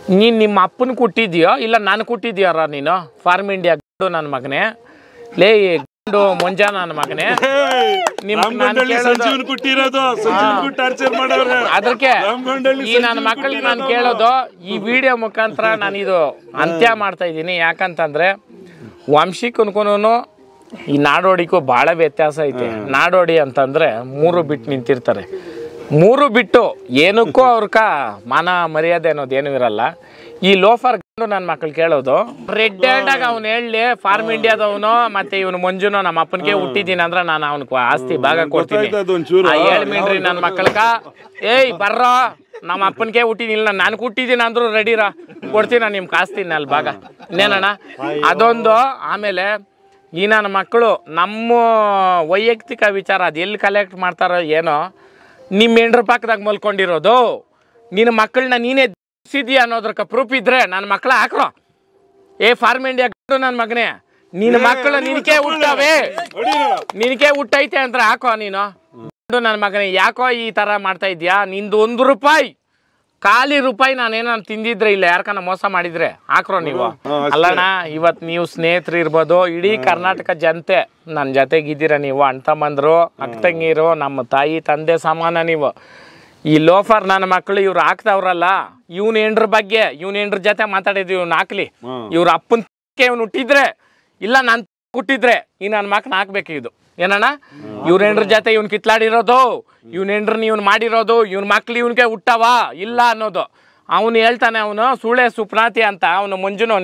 ನೀನು ನಿಮ್ಮ ಅಪ್ಪನ ಕೊಟ್ಟಿದ್ಯೋ ಇಲ್ಲ ನಾನು ಕೊಟ್ಟಿದ್ಯಾರ ನೀನು ಫಾರ್ಮ್ ಇಂಡಿಯಾ ಗಂಡು ನನ್ನ ಮಗನೇ ಲೇ ಗಂಡು ಮುಂಜ ನನ್ನ ಮಗನೇ ನಿಮ್ ನಾನ್ ರಾಮಗೊಂಡಳ್ಳಿ ಕೇಳೋದು- ಸಂಜೀವನ್ ಕೊಟ್ಟಿರೋದು ಸಂಜೀವನ್ ಟಾರ್ಚರ್ ಮಾಡವ್ರೆ ಅದಕ್ಕೆ ರಾಮಗೊಂಡಳ್ಳಿ ಈ ನನ್ನ ಮಕ್ಕಳಿಗೆ ನಾನು ಕೇಳೋದು ಈ ವಿಡಿಯೋ ಮುಖಾಂತರ ನಾನು ಇದು ಅಂತ್ಯ ಮಾಡ್ತಾ ಇದ್ದೀನಿ ಯಾಕಂತಂದ್ರೆ ವಂಶಿಕನ್ಕೂನು ಈ ನಾಡೋಡಿಗೂ ಭಾಳ ವ್ಯತ್ಯಾಸ ಐತೆ ನಾಡೋಡಿ ಅಂತಂದ್ರೆ ಮೂರು ಬಿಟ್ಟು ನಿಂತಿರ್ತಾರೆ ಮೂರು ಬಿಟ್ಟು ಏನಕ್ಕೂ ಅವ್ರಕ ಮಾನ ಮರ್ಯಾದೆ ಅನ್ನೋದು ಏನೂ ಇರಲ್ಲ ಈ ಲೋಫರ್ ಗಂಡು ನನ್ನ ಮಕ್ಳು ಕೇಳೋದು ರೆಡ್ ಹ್ಯಾಂಡಾಗ ಅವ್ನು ಹೇಳಿ ಫಾರ್ಮ್ ಇಂಡಿಯಾದವನು ಮತ್ತೆ ಇವನು ಮಂಜುನು ನಮ್ಮ ಅಪ್ಪನಿಗೆ ಹುಟ್ಟಿದ್ದೀನಿ ಅಂದ್ರೆ ನಾನು ಅವನಿಗೆ ಆಸ್ತಿ ಭಾಗ ಕೊಡ್ತೀನಿ ಗೊತ್ತಾಯ್ತದು ಒಂಚೂರು. ಆ, ಹೇಳ್ಮೀನ್ರಿ ನನ್ನ ಮಕ್ಕಳಕ ಏಯ್ ಬರ್ರೋ ನಮ್ಮ ಅಪ್ಪನಿಗೆ ಹುಟ್ಟಿದಿಲ್ಲ ನಾನು ಹುಟ್ಟಿದ್ದೀನಿ ಅಂದ್ರು ರೆಡಿರಾ ಕೊಡ್ತೀನಿ ನಿಮ್ಗೆ ಕಾಸ್ತೀನಿ ಅಲ್ಲಿ ಭಾಗ ಇನ್ನೇನಣ್ಣ ಅದೊಂದು ಆಮೇಲೆ ಈ ನನ್ನ ಮಕ್ಕಳು ನಮ್ಮ ವೈಯಕ್ತಿಕ ವಿಚಾರ ಅದು ಎಲ್ಲಿ ಕಲೆಕ್ಟ್ ಮಾಡ್ತಾರೋ ಏನೋ ನಿಮ್ಮ ಹೆಂಡ್ರ ಪಕ್ಕದಾಗ ಮಲ್ಕೊಂಡಿರೋದು ನಿನ್ನ ಮಕ್ಕಳನ್ನ ನೀನೇ ಸಿದ್ಯಾ ಅನ್ನೋದ್ರಕ ಪ್ರೂಫ್ ಇದ್ರೆ ನನ್ನ ಮಕ್ಕಳ ಹಾಕ್ರೋ ಏ ಫಾರ್ಮ್ ಇಂಡಿಯಾ ನನ್ನ ಮಗನೇ ನಿನ್ನ ಮಕ್ಕಳು ನಿನಗೆ ಹುಟ್ಟವೆ ನಿನಗೆ ಹುಟ್ಟೈತೆ ಅಂದ್ರೆ ಹಾಕೋ ನೀನು ನನ್ನ ಮಗನೇ ಯಾಕೋ ಈ ತರ ಮಾಡ್ತಾ ಇದ್ಯಾ ನಿಂದು ಒಂದು ರೂಪಾಯಿ ಖಾಲಿ ರೂಪಾಯಿ ನಾನೇನೋ ತಿಂದಿದ್ರೆ ಇಲ್ಲ ಯಾರ್ಕನ ಮೋಸ ಮಾಡಿದ್ರೆ ಹಾಕ್ರೋ ನೀವು ಅಲ್ಲಣ್ಣ ಇವತ್ತು ನೀವು ಸ್ನೇಹಿತರು ಇರ್ಬೋದು ಇಡೀ ಕರ್ನಾಟಕ ಜನತೆ ನನ್ನ ಜೊತೆಗಿದ್ದೀರ ನೀವು ಅಣ್ಣ ತಮ್ಮಂದ್ರು ಅಕ್ಕ ತಂಗಿರು ನಮ್ಮ ತಾಯಿ ತಂದೆ ಸಮಾನ ನೀವು ಈ ಲೋಫರ್ ನನ್ನ ಮಕ್ಕಳು ಇವ್ರು ಹಾಕ್ತಾವ್ರಲ್ಲ ಇವ್ನ ಹೆಂಡ್ರ ಬಗ್ಗೆ ಇವ್ನ ಹೆಂಡ್ರ ಜೊತೆ ಮಾತಾಡಿದ್ವಿ ಇವ್ನ ಹಾಕ್ಲಿ ಇವ್ರ ಅಪ್ಪನ ಇವ್ನು ಹುಟ್ಟಿದ್ರೆ ಇಲ್ಲ ನಾನು ಹುಟ್ಟಿದ್ರೆ ಈ ನನ್ನ ಮಕ್ಕಳು ಹಾಕ್ಬೇಕು ಇದು ಏನಣ್ಣ ಇವ್ರ ಹೆಂಡ್ರ ಜೊತೆ ಇವ್ನು ಕಿತ್ಲಾಡಿರೋದು ಇವ್ನ ಹೆಂಡ್ರನ್ನ ಇವ್ನು ಮಾಡಿರೋದು ಇವ್ನ ಮಕ್ಳು ಇವ್ನಿಗೆ ಹುಟ್ಟವ ಇಲ್ಲ ಅನ್ನೋದು ಅವನು ಹೇಳ್ತಾನೆ ಅವನು ಸುಳೆ ಸುಪ್ನಾತಿ ಅಂತ ಅವನು ಮಂಜುನು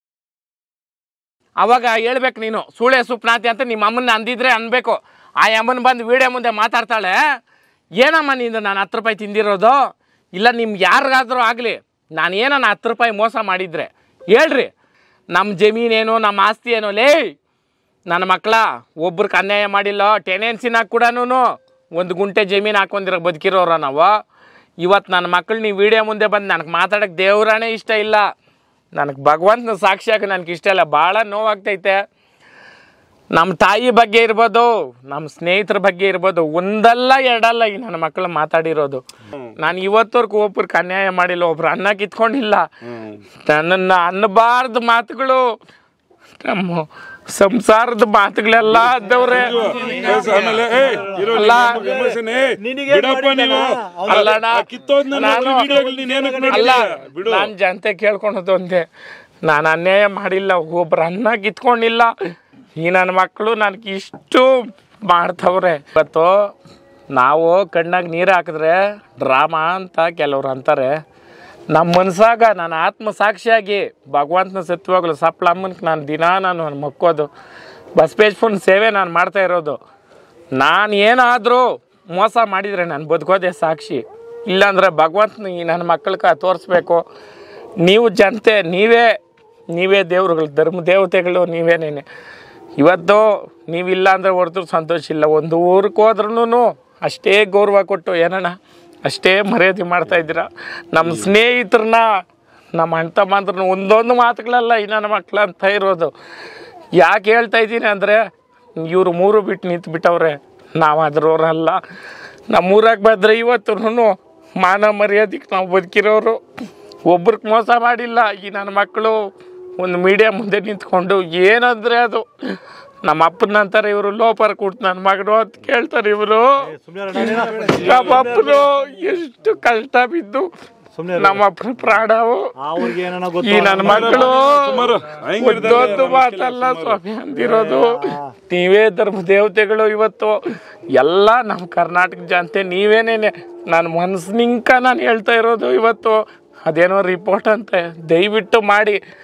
ಅವಾಗ ಹೇಳ್ಬೇಕು ನೀನು ಸುಳೆ ಸುಪ್ನಾತಿ ಅಂತ ನಿಮ್ಮ ಅಮ್ಮನ ಅಂದಿದ್ರೆ ಅನ್ಬೇಕು ಆ ಅಮ್ಮನ ಬಂದು ವಿಡಿಯೋ ಮುಂದೆ ಮಾತಾಡ್ತಾಳೆ ಏನಮ್ಮ ನೀನು ನಾನು ಹತ್ತು ರೂಪಾಯಿ ತಿಂದಿರೋದು ಇಲ್ಲ ನಿಮ್ಗೆ ಯಾರಿಗಾದ್ರೂ ಆಗಲಿ ನಾನು ಏನನ್ನ ಹತ್ತು ರೂಪಾಯಿ ಮೋಸ ಮಾಡಿದ್ರೆ ಹೇಳ್ರಿ ನಮ್ಮ ಜಮೀನೇನು ನಮ್ಮ ಆಸ್ತಿ ಏನೋ ಲೇ ನನ್ನ ಮಕ್ಕಳ ಒಬ್ರಿಗೆ ಅನ್ಯಾಯ ಮಾಡಿಲ್ಲ ಟೆನೆನ್ಸಿನಾಗ ಕೂಡ ಒಂದು ಗುಂಟೆ ಜಮೀನು ಹಾಕೊಂಡಿರೋ ಬದುಕಿರೋರ ನಾವು ಇವತ್ತು ನನ್ನ ಮಕ್ಕಳು ನೀವು ವಿಡಿಯೋ ಮುಂದೆ ಬಂದು ನನಗೆ ಮಾತಾಡೋಕ್ಕೆ ದೇವ್ರಾನೇ ಇಷ್ಟ ಇಲ್ಲ ನನಗೆ ಭಗವಂತನ ಸಾಕ್ಷಿಯಾಗಿ ನನಗೆ ಇಷ್ಟ ಇಲ್ಲ ಭಾಳ ನೋವಾಗ್ತೈತೆ ನಮ್ಮ ತಾಯಿ ಬಗ್ಗೆ ಇರ್ಬೋದು ನಮ್ಮ ಸ್ನೇಹಿತರ ಬಗ್ಗೆ ಇರ್ಬೋದು ಒಂದಲ್ಲ ಎರಡಲ್ಲ ಈ ನನ್ನ ಮಕ್ಕಳು ಮಾತಾಡಿರೋದು ನಾನು ಇವತ್ತವರೆಗೂ ಒಬ್ರಿಗೆ ಅನ್ಯಾಯ ಮಾಡಿಲ್ಲ ಒಬ್ರು ಅನ್ನ ಕಿತ್ಕೊಂಡಿಲ್ಲ ನನ್ನನ್ನು ಅನ್ನಬಾರ್ದು ಮಾತುಗಳು ನಮ್ಮ ಸಂಸಾರದ ಮಾತುಗಳೆಲ್ಲ ಅದ್ದವ್ರೆ ಆಮೇಲೆ ಏಯ್, ಇರು, ಅಲ್ಲ. ನಿಮ್ಮ emotion, ಏಯ್, ನಿನಗೆ ಬಿಡಪ್ಪ ಮಾಡಿದ್ದಾನ? ನೀವು ಅಲ್ಲಣ್ಣ ಆ ಕಿತ್ತೋದ್ನ ನಾನು ವಿಡಿಯೋಗಳು ನೀನ್ ಏನಕ್ಕೆ ಅಲ್ಲ ನೋಡಿದ್ಯಾ? ಬಿಡು ನಾನು ಜನತೆ ಕೇಳ್ಕೊಳೋದು ಒಂದೇ ನಾನು ಅನ್ಯಾಯ ಮಾಡಿಲ್ಲ ಒಬ್ರು ಅನ್ನ ಕಿತ್ಕೊಂಡಿಲ್ಲ ಈ ನನ್ನ ಮಕ್ಕಳು ನನಗೆ ಇಷ್ಟು ಮಾಡ್ತವ್ರೆ ಇವತ್ತು ನಾವು ಕಣ್ಣಾಗ ನೀರು ಹಾಕಿದ್ರೆ ಡ್ರಾಮಾ ಅಂತ ಕೆಲವ್ರು ಅಂತಾರೆ ನಮ್ಮ ಮನ್ಸಾಗ ನಾನು ಆತ್ಮ ಸಾಕ್ಷಿಯಾಗಿ ಭಗವಂತನ ಸತ್ಯವಾಗಲು ಸಪ್ಲ ಅಮ್ಮನ್ಗೆ ನಾನು ದಿನ ನಾನು ಮಕ್ಕೋದು ಬಸವೇಶ್ವರನ ಸೇವೆ ನಾನು ಮಾಡ್ತಾ ಇರೋದು ನಾನು ಏನಾದರೂ ಮೋಸ ಮಾಡಿದರೆ ನಾನು ಬದುಕೋದೇ ಸಾಕ್ಷಿ ಇಲ್ಲಾಂದ್ರೆ ಭಗವಂತನ ಈ ನನ್ನ ಮಕ್ಕಳಿಗೆ ತೋರಿಸ್ಬೇಕು ನೀವು ಜನತೆ ನೀವೇ ನೀವೇ ದೇವ್ರುಗಳು ಧರ್ಮ ದೇವತೆಗಳು ನೀವೇನೇನೆ ಇವತ್ತು ನೀವಿಲ್ಲ ಅಂದರೆ ಹೊರತು ಸಂತೋಷ ಇಲ್ಲ ಒಂದು ಊರಿಗೆ ಹೋದ್ರೂ ಅಷ್ಟೇ ಗೌರವ ಕೊಟ್ಟು ಏನಣ್ಣ ಅಷ್ಟೇ ಮರ್ಯಾದೆ ಮಾಡ್ತಾ ಇದ್ದೀರ ನಮ್ಮ ಸ್ನೇಹಿತರನ್ನ ನಮ್ಮ ಅಣ್ಣ ತಮ್ಮಂದ್ರನ್ನ ಒಂದೊಂದು ಮಾತುಗಳಲ್ಲ ಈ ನನ್ನ ಮಕ್ಳು ಅಂತ ಇರೋದು ಯಾಕೆ ಹೇಳ್ತಾ ಇದ್ದೀನಿ ಅಂದರೆ ಇವರು ಮೂರು ಬಿಟ್ಟು ನಿಂತು ಬಿಟ್ಟವ್ರೆ ನಾವು ಅದ್ರವ್ರಲ್ಲ ನಮ್ಮೂರಾಗ ಬಂದರೆ ಇವತ್ತು ಮಾನ ಮರ್ಯಾದೆಗೆ ನಾವು ಬದುಕಿರೋರು ಒಬ್ರಿಗೆ ಮೋಸ ಮಾಡಿಲ್ಲ ಈ ನನ್ನ ಮಕ್ಕಳು ಒಂದು ಮೀಡಿಯಾ ಮುಂದೆ ನಿಂತ್ಕೊಂಡು ಏನಂದ್ರೆ ಅದು ನಮ್ಮ ಅಪ್ಪನ ಅಂತಾರೆ ಇವರು ಲೋಪರ್ ಕೊಟ್ಟು ನನ್ನ ಮಗನು ಅಂತ ಕೇಳ್ತಾರೆ ಇವರು ನಮ್ಮ ಅಪ್ಪನು ಎಷ್ಟು ಕಷ್ಟ ಬಿದ್ದು ಸುಮ್ನೆ ನಮ್ಮ ಅಪ್ಪನ ಪ್ರಾಣವು ಅವ್ರಿಗೆ ಏನೋ ಈ ನನ್ನ ಮಕ್ಕಳು ಸುಮಾರು ಹೆಂಗಿರ್ತಾರೆ ಒಂದೊಂದು ಮಾತಲ್ಲ ಸ್ವಾಮಿ ಅಂದಿರೋದು ನೀವೇ ಧರ್ಮ ದೇವತೆಗಳು ಇವತ್ತು ಎಲ್ಲ ನಮ್ಮ ಕರ್ನಾಟಕ ಜನತೆ ನೀವೇನೇನೆ ನನ್ನ ಮನಸ್ಸಿನಿಂಕ ನಾನು ಹೇಳ್ತಾ ಇರೋದು ಇವತ್ತು ಅದೇನೋ ರಿಪೋರ್ಟ್ ಅಂತೆ ದಯವಿಟ್ಟು ಮಾಡಿ